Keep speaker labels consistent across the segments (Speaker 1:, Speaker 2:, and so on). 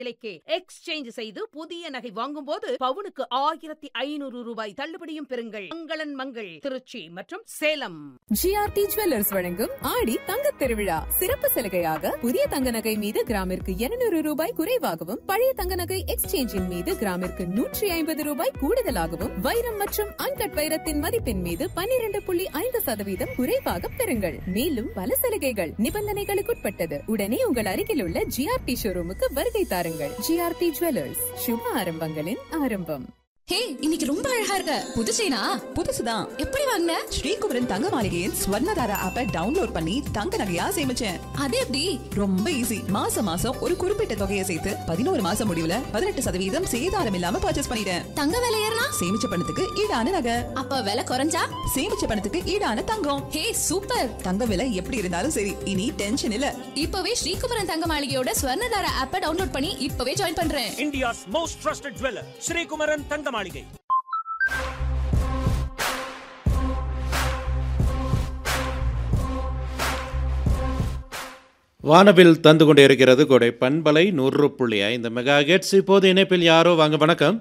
Speaker 1: விலைக்கு எக்ஸ்சேஞ்ச் செய்து புதிய நகை வாங்கும்போது பவுனுக்கு ஆயிரத்தி ஐநூறு ரூபாய் தள்ளுபடியும் பெறுங்கள் மங்களன் மங்கள் திருச்சி மற்றும் சேலம்
Speaker 2: ஜிஆர்டி ஜுவல்லர்ஸ் வழங்கும் ஆடி தங்கத் திருவிழா சிறப்பு சலுகையாக புதிய தங்க நகை மீது கிராமிற்கு 200 ரூபாய் குறைவாகவும் பழைய தங்க நகை எக்ஸ்சேஞ்சின் மீது கிராமிற்கு நூற்றி ஐம்பது ரூபாய் கூடுதலாகவும் வைரம் மற்றும் அன்கட் வைரத்தின் மதிப்பின் மீது 12.5% புள்ளி ஐந்து சதவீதம் குறைவாக பெறுங்கள் மேலும் பல சலுகைகள் நிபந்தனைகளுக்குட்பட்டது உடனே உங்கள் அருகில் உள்ள ஜிஆர்டி ஷோரூமுக்கு வருகை தாருங்கள் ஜிஆர்டி ஜுவல்லர்ஸ் சுப ஆரம்பங்களின் ஆரம்பம்
Speaker 3: ஹே இன்னைக்கு ரொம்ப அழகா இருக்க புது செயினா
Speaker 4: புதுசுதான்
Speaker 3: எப்படி வாங்கின
Speaker 4: ஸ்ரீகுமரன் தங்க மாளிகையின் ஸ்வர்ணதாரா ஆப்பை டவுன்லோட் பண்ணி தங்க நகையா சேமிச்சேன்
Speaker 3: அது எப்படி
Speaker 4: ரொம்ப ஈஸி மாசம் மாசம் ஒரு குறிப்பிட்ட தொகையை சேர்த்து பதினோரு மாசம் முடிவுல பதினெட்டு சதவீதம் சேதாரம் இல்லாம பர்ச்சேஸ் பண்ணிட்டேன்
Speaker 3: தங்க விலை ஏறினா
Speaker 4: சேமிச்ச பணத்துக்கு ஈடான நகை
Speaker 3: அப்ப விலை குறைஞ்சா
Speaker 4: சேமிச்ச பணத்துக்கு ஈடான தங்கம்
Speaker 3: ஹே சூப்பர்
Speaker 4: தங்க விலை எப்படி இருந்தாலும் சரி இனி டென்ஷன் இல்ல
Speaker 3: இப்பவே ஸ்ரீகுமரன் தங்க மாளிகையோட ஸ்வர்ணதார ஆப்பை டவுன்லோட் பண்ணி இப்பவே ஜாயின் பண்றேன்
Speaker 5: India's most trusted jeweler, Sri Kumaran Tangamalige.
Speaker 6: வானவில் தந்து கொண்டு இருக்கிறது கொடை பண்பலை நூறு புள்ளி ஐந்து மெகா ஹெட்ஸ் இப்போது இணைப்பில் யாரோ வாங்க வணக்கம்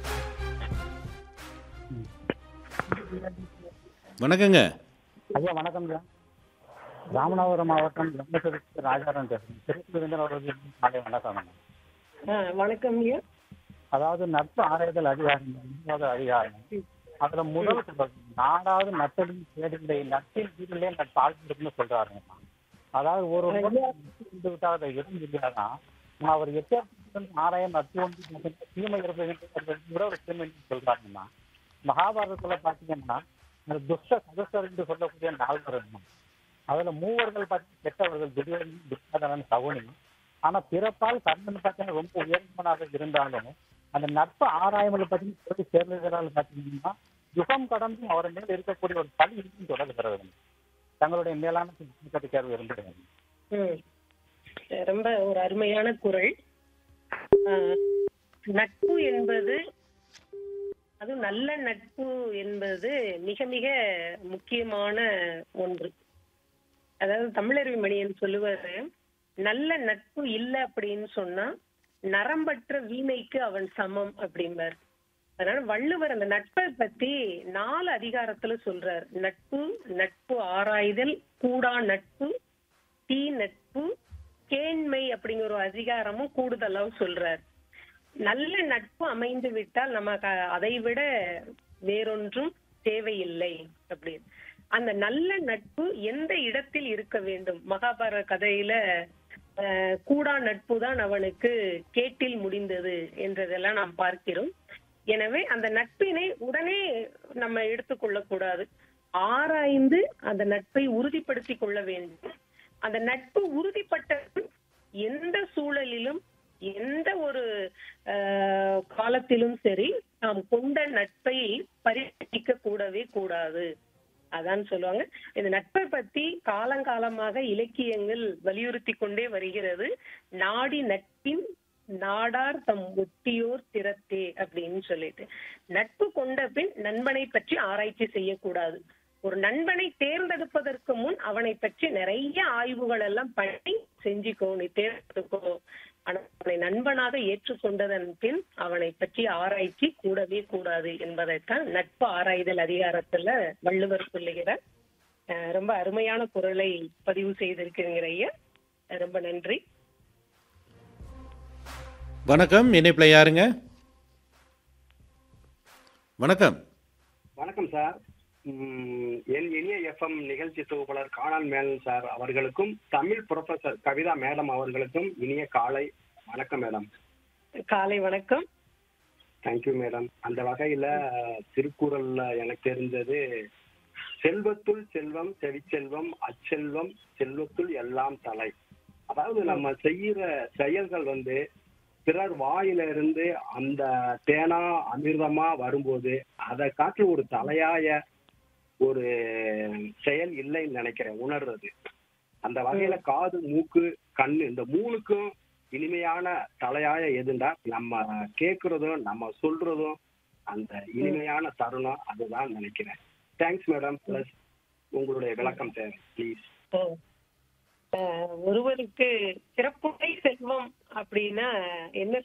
Speaker 6: வணக்கங்க
Speaker 7: ஐயா வணக்கம் ஐயா ராமநாதபுரம் மாவட்டம் பிரம்மசரத்து ராஜாராம் பேசுறேன் திருப்பதிலிருந்து அவர்களுக்கு காலை வணக்கம்
Speaker 8: ஆ, வணக்கம் ஐயா
Speaker 7: அதாவது நட்பு ஆராய்தல் அதிகாரம் மூன்றாவது அதிகாரம் அதுல முதல் குறள், நாடாவது நட்டலின் கேடுகளை நட்பின் வீட்டிலே நட்பு ஆழ்ந்திருக்குன்னு சொல்றாருங்கம்மா அதாவது ஒரு இருந்து விட்டால் அதை எதுவும் இல்லையாதான் அவர் எச்சரிக்கை ஆராயம் நட்பு ஒன்று மட்டுமே தீமை இருப்பது கூட ஒரு தீமை என்று சொல்றாருங்கம்மா மகாபாரதத்துல பாத்தீங்கன்னா இந்த துஷ்ட சதஸ்தர் என்று சொல்லக்கூடிய நால்வர் இருந்தாங்க. அதுல மூவர்கள் பார்த்தீங்கன்னா கெட்டவர்கள் துரியோதனன் துஷ்டாதனன் சகுனி ஆனா பிறப்பால் கர்ணன் பார்த்தீங்கன்னா ரொம்ப உயர்ந்தவனாக இருந்தாலும் அந்த நட்பு ஆராயங்களை பற்றி சொல்லி சேர்ந்ததால் பார்த்தீங்கன்னா யுகம் கடந்து அவர் மேல் இருக்கக்கூடிய ஒரு பழி இன்னும் தொடர்கிறது தங்களுடைய மேலான சிந்தனை தேர்வு இருந்தது
Speaker 8: ம். ரொம்ப ஒரு அருமையான குரல் ஆ, நட்பு என்பது அது நல்ல நட்பு என்பது மிக மிக முக்கியமான ஒன்று அதாவது தமிழறிவு மணியன் சொல்லுவாரு நல்ல நட்பு இல்லை அப்படின்னு சொன்னா நரம்பற்ற வீணைக்கு அவன் சமம் அப்படிம்பார் அதனால வள்ளுவர் அந்த நட்பை பத்தி நாலு அதிகாரத்துல சொல்றார் நட்பு நட்பு ஆராய்தல் கூடா நட்பு தீ நட்பு கேண்மை அப்படிங்கிற ஒரு அதிகாரமும் கூடுதலாக சொல்றார் நல்ல நட்பு அமைந்து விட்டால் நமக்கு அதை விட வேறொன்றும் தேவையில்லை அப்படி அந்த நல்ல நட்பு எந்த இடத்தில் இருக்க வேண்டும் மகாபாரத கதையில அஹ், கூடா நட்பு தான் அவனுக்கு கேட்டில் முடிந்தது என்றதெல்லாம் நாம் பார்க்கிறோம் எனவே அந்த நட்பினை உடனே நம்ம எடுத்துக்கொள்ள கூடாது ஆராய்ந்து அந்த நட்பை உறுதிப்படுத்தி கொள்ள வேண்டும் அந்த நட்பு உறுதிப்பட்ட எந்த சூழலிலும் எந்த ஒரு ஆஹ், காலத்திலும் சரி நாம் கொண்ட நட்பை பரிசீலிக்க கூடவே கூடாது அதான் சொல்லுவாங்க இந்த நட்பை பத்தி காலங்காலமாக இலக்கியங்கள் வலியுறுத்தி கொண்டே வருகிறது நாடி நட்பின் நாடார் தம் ஒட்டியோர் திறத்தே அப்படின்னு சொல்லிட்டு நட்பு கொண்ட பின் நண்பனை பற்றி ஆராய்ச்சி செய்யக்கூடாது ஒரு நண்பனை தேர்ந்தெடுப்பதற்கு முன் அவனை பற்றி நிறைய ஆய்வுகள் எல்லாம் பண்ணி செஞ்சுக்கோ நீ தேர்ந்தெடுக்கோ ஆனா அவனை நண்பனாக ஏற்றுக்கொண்டதன் பின் அவனை பற்றி ஆராய்ச்சி கூடவே கூடாது என்பதைத்தான் நட்பு ஆராய்தல் அதிகாரத்துல வள்ளுவர் சொல்லுகிறார் அஹ் ரொம்ப அருமையான குரலை பதிவு செய்திருக்கிறீங்க ஐயா அஹ் ரொம்ப நன்றி
Speaker 6: வணக்கம் இணைப்பில் யாருங்க வணக்கம்
Speaker 9: வணக்கம் சார் ம், என் இனிய எஃப்எம் நிகழ்ச்சி தொகுப்பாளர் காணால் மேனன் சார் அவர்களுக்கும் தமிழ் புரொஃபசர் கவிதா மேடம் அவர்களுக்கும் இனிய காலை வணக்கம் மேடம்
Speaker 8: காலை வணக்கம்
Speaker 9: தேங்க்யூ மேடம் அந்த வகையில திருக்குறள்ல எனக்கு தெரிஞ்சது செல்வத்துள் செல்வம் செவிச்செல்வம் அச்செல்வம் செல்வத்துள் எல்லாம் தலை அதாவது நம்ம செய்யற செயல்கள் வந்து பிறர் வாயில இருந்து அந்த தேனா அமிர்தமா வரும்போது அதை காட்டி ஒரு தலையாய ஒரு செயல் இல்லைன்னு நினைக்கிறேன் உணர்றது அந்த வகையில காது மூக்கு கண்ணு இந்த மூணுக்கும் இனிமையான தலையாய எதுண்டா நம்ம கேட்கறதும் நம்ம சொல்றதும் அந்த இனிமையான தருணம் அதுதான் நினைக்கிறேன் தேங்க்ஸ் மேடம் பிளஸ் உங்களுடைய விளக்கம் தேவை ப்ளீஸ்
Speaker 8: ஓ அஹ், ஒருவருக்கு சிறப்புடை செல்வம் அப்படின்னா என்ன